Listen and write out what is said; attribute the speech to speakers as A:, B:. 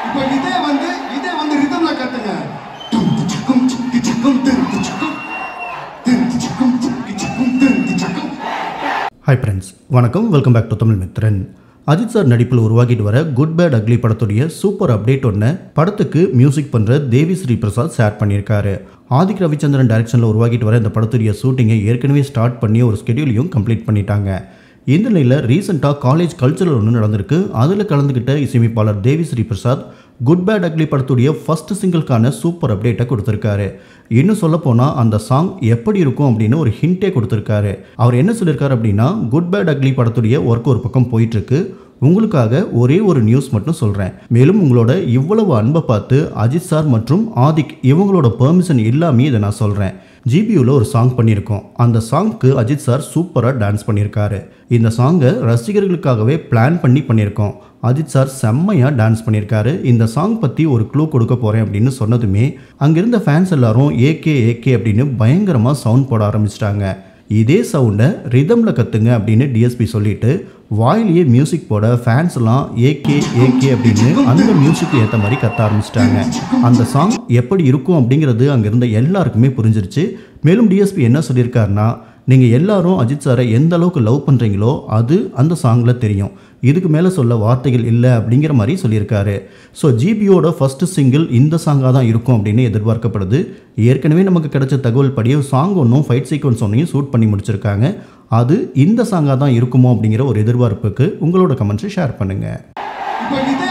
A: இப்போ இதே வந்து இதே வந்து ரிதம்ல கத்துங்க டும் சக்கும் சிக்கு சக்கும் திரு சக்கும் திரு சக்கும் சிக்கு சக்கும் திரு சக்கும்
B: ஹாய் ஃப்ரெண்ட்ஸ் வணக்கம் welcome back to Tamil Mithran Ajith sir நடிப்பில் உருவாகிட்டு வர குட் பேட் அக்லி படத்துடைய சூப்பர் அப்டேட் ஒன்று படத்துக்கு மியூசிக் பண்ணுற தேவி ஸ்ரீ பிரசாத் ஷேர் பண்ணியிருக்காரு ஆதிக் ரவிச்சந்திரன் டைரக்ஷனில் உருவாகிட்டு வர இந்த படத்துடைய ஷூட்டிங்கை ஏற்கனவே ஸ்டார்ட் பண்ணி ஒரு ஸ்கெடியூலையும் கம்ப்ளீட் பண்ணிட்டாங்க இந்த நிலையில் ரீசெண்டாக காலேஜ் கல்ச்சரல் ஒன்று நடந்திருக்கு அதில் கலந்துக்கிட்ட இசையமைப்பாளர் Devi Sri Prasad good bad ugly படத்துடைய ஃபர்ஸ்ட் சிங்கிள்கான சூப்பர் அப்டேட்டை கொடுத்துருக்காரு இன்னும் சொல்ல போனால் அந்த சாங் எப்படி இருக்கும் அப்படின்னு ஒரு ஹிண்டே கொடுத்துருக்காரு அவர் என்ன சொல்லியிருக்காரு அப்படின்னா குட் பேட் அக்லி படத்துடைய ஒர்க் ஒரு பக்கம் போயிட்டுருக்கு உங்களுக்காக ஒரே ஒரு நியூஸ் மட்டும் சொல்கிறேன் மேலும் உங்களோட இவ்வளவு அன்பை பார்த்து அஜித் சார் மற்றும் ஆதிக் இவங்களோட பெர்மிஷன் இல்லாமே இதை நான் சொல்கிறேன் ஜிபியூவில் ஒரு சாங் பண்ணியிருக்கோம் அந்த சாங்க்கு அஜித் சார் சூப்பராக டான்ஸ் பண்ணியிருக்காரு இந்த சாங்கை ரசிகர்களுக்காகவே பிளான் பண்ணி பண்ணியிருக்கோம் அஜித் சார் செம்மையாக டான்ஸ் பண்ணியிருக்காரு இந்த சாங் பற்றி ஒரு க்ளூ கொடுக்க போகிறேன் அப்படின்னு சொன்னதுமே அங்கிருந்த ஃபேன்ஸ் எல்லாரும் ஏகே ஏகே அப்படின்னு பயங்கரமாக சவுண்ட் போட ஆரம்பிச்சிட்டாங்க இதே சவுண்டை ரிதமில் கற்றுங்க அப்படின்னு டிஎஸ்பி சொல்லிட்டு வாயிலேயே மியூசிக் போட ஃபேன்ஸ் எல்லாம் ஏகே ஏகே அப்படின்னு அந்த மியூசிக்கு ஏற்ற மாதிரி கத்த ஆரம்பிச்சிட்டாங்க அந்த சாங் எப்படி இருக்கும் அப்படிங்கிறது அங்கே இருந்த எல்லாருக்குமே புரிஞ்சிருச்சு மேலும் டிஎஸ்பி என்ன சொல்லியிருக்காருன்னா நீங்கள் எல்லாரும் அஜித் சாரை எந்த அளவுக்கு லவ் பண்ணுறீங்களோ அது அந்த சாங்கில் தெரியும் இதுக்கு மேலே சொல்ல வார்த்தைகள் இல்லை அப்படிங்கிற மாதிரி சொல்லியிருக்காரு ஸோ ஜிபியோட ஃபஸ்ட்டு சிங்கிள் இந்த சாங்காக தான் இருக்கும் அப்படின்னு எதிர்பார்க்கப்படுது ஏற்கனவே நமக்கு கிடைச்ச தகவல் படி சாங் ஒன்றும் ஃபைட் சீக்வன்ஸ் ஒன்றையும் ஷூட் பண்ணி முடிச்சிருக்காங்க அது இந்த சாங்காக தான் இருக்குமோ அப்படிங்கிற ஒரு எதிர்பார்ப்புக்கு உங்களோட கமெண்ட்ஸை ஷேர் பண்ணுங்கள்
A: இப்போ இதே